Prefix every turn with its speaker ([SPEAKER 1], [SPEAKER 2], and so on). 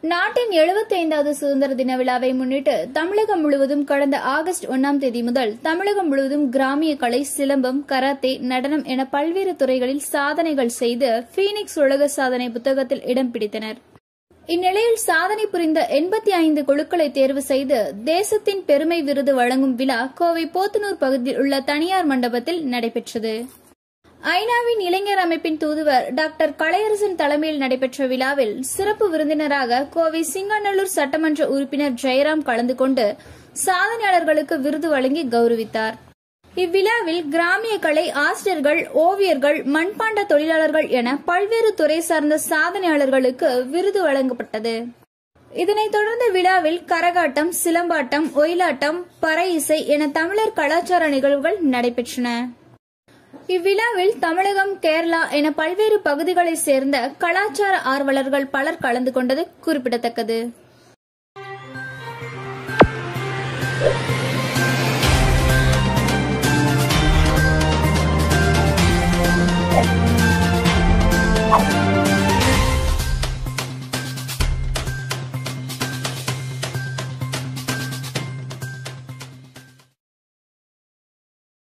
[SPEAKER 1] நாட்டின் 75வது சுதந்திர தின விழாவை முன்னிட்டு தமிழகம் முழுவதும் கடந்த ஆகஸ்ட் ஒன்னாம் தேதி முதல் தமிழகம் முழுவதும் கிராமிய கலை சிலம்பம் கராத்தே நடனம் என பல்வேறு துறைகளில் சாதனைகள் செய்து பீனிக்ஸ் உலக சாதனை புத்தகத்தில் இடம் பிடித்தனர் இந்நிலையில் சாதனை புரிந்த எண்பத்தி ஐந்து குழுக்களை தேர்வு செய்து தேசத்தின் பெருமை விருது வழங்கும் விழா கோவை போத்தனூர் பகுதியில் உள்ள தனியார் மண்டபத்தில் நடைபெற்றது ஐநாவின் இளைஞர் அமைப்பின் தூதுவர் டாக்டர் கலையரசன் தலைமையில் நடைபெற்ற விழாவில் சிறப்பு விருந்தினராக கோவை சிங்கநல்லூர் சட்டமன்ற உறுப்பினர் ஜெயராம் கலந்து கொண்டு சாதனையாளர்களுக்கு விருது வழங்கி கௌரவித்தார் இவ்விழாவில் கிராமிய கலை ஆசிரியர்கள் ஓவியர்கள் மண்பாண்ட தொழிலாளர்கள் என பல்வேறு துறை சார்ந்த சாதனையாளர்களுக்கு விருது வழங்கப்பட்டது இதனைத் தொடர்ந்து விழாவில் கரகாட்டம் சிலம்பாட்டம் ஒயிலாட்டம் பறை இசை என தமிழர் கலாச்சார நிகழ்வுகள் நடைபெற்றன இவ்விழாவில் தமிழகம் கேரளா என பல்வேறு பகுதிகளைச் சேர்ந்த கலாச்சார ஆர்வலர்கள் பலர் கலந்து கொண்டது குறிப்பிடத்தக்கது